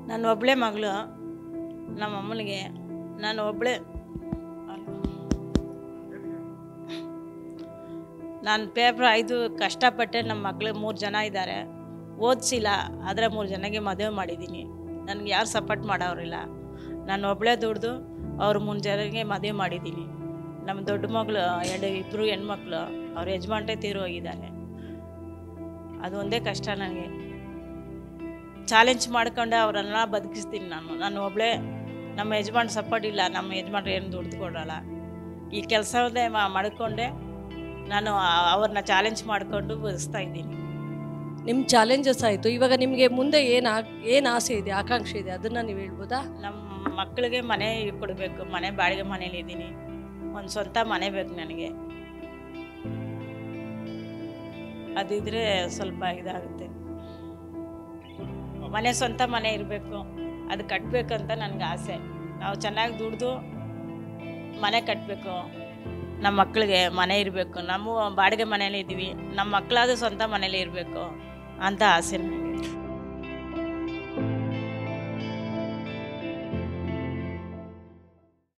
ನಾನು ಒಬ್ಬಳೇ ಮಗಳು ನಮ್ಮ ಅಮ್ಮನಿಗೆ ನಾನು ಒಬ್ಬಳೇ ನಾನು ಪೇಪರ್ ಐದು ಕಷ್ಟಪಟ್ಟೆ ನಮ್ಮ ಮಕ್ಳು ಮೂರು ಜನ ಇದ್ದಾರೆ ಓದಿಸಿಲ್ಲ ಆದರೆ ಮೂರು ಜನಕ್ಕೆ ಮದುವೆ ಮಾಡಿದ್ದೀನಿ ನನಗೆ ಯಾರು ಸಪೋರ್ಟ್ ಮಾಡೋರಿಲ್ಲ ನಾನು ಒಬ್ಬಳೇ ದುಡ್ದು ಅವ್ರು ಮೂರು ಜನಕ್ಕೆ ಮದುವೆ ಮಾಡಿದ್ದೀನಿ ನಮ್ಮ ದೊಡ್ಡ ಮಗಳು ಎರಡು ಇಬ್ಬರು ಹೆಣ್ಮಕ್ಳು ಅವ್ರ ಯಜಮಾನ್ರೆ ತೀರು ಹೋಗಿದ್ದಾರೆ ಅದು ಒಂದೇ ಕಷ್ಟ ನನಗೆ ಚಾಲೆಂಜ್ ಮಾಡ್ಕೊಂಡೆ ಅವರನ್ನ ಬದುಕಿಸ್ತೀನಿ ನಾನು ನಾನು ಒಬ್ಬಳೇ ನಮ್ಮ ಯಜಮಾನ್ ಸಪೋರ್ಟ್ ಇಲ್ಲ ನಮ್ಮ ಯಜಮಾನ್ರು ಏನು ದುಡ್ದು ಕೊಡಲ್ಲ ಈ ಕೆಲಸವನ್ನೇ ಮಾಡ್ಕೊಂಡೆ ನಾನು ಆ- ಅವ್ರನ್ನ ಚಾಲೆಂಜ್ ಮಾಡಿಕೊಂಡು ಬದುಕ್ತಾ ಇದ್ದೀನಿ ನಿಮ್ಮ ಚಾಲೆಂಜಸ್ ಆಯಿತು ಇವಾಗ ನಿಮಗೆ ಮುಂದೆ ಏನು ಏನು ಆಸೆ ಇದೆ ಆಕಾಂಕ್ಷೆ ಇದೆ ಅದನ್ನು ನೀವು ಹೇಳ್ಬೋದಾ ನಮ್ಮ ಮಕ್ಕಳಿಗೆ ಮನೆ ಕೊಡಬೇಕು ಮನೆ ಬಾಡಿಗೆ ಮನೇಲಿ ಇದ್ದೀನಿ ಒಂದು ಸ್ವಂತ ಮನೆ ಬೇಕು ನನಗೆ ಅದಿದ್ರೆ ಸ್ವಲ್ಪ ಇದಾಗುತ್ತೆ ಮನೆ ಸ್ವಂತ ಮನೆ ಇರಬೇಕು ಅದು ಕಟ್ಟಬೇಕಂತ ನನಗೆ ಆಸೆ ನಾವು ಚೆನ್ನಾಗಿ ದುಡ್ದು ಮನೆ ಕಟ್ಟಬೇಕು ನಮ್ಮ ಮಕ್ಕಳಿಗೆ ಮನೆ ಇರಬೇಕು ನಮ್ಮ ಬಾಡಿಗೆ ಮನೇಲಿ ಇದ್ದೀವಿ ನಮ್ಮ ಮಕ್ಕಳಾದ್ರೂ ಸ್ವಂತ ಮನೇಲಿ ಇರಬೇಕು ಅಂತ ಆಸೆ ನನಗೆ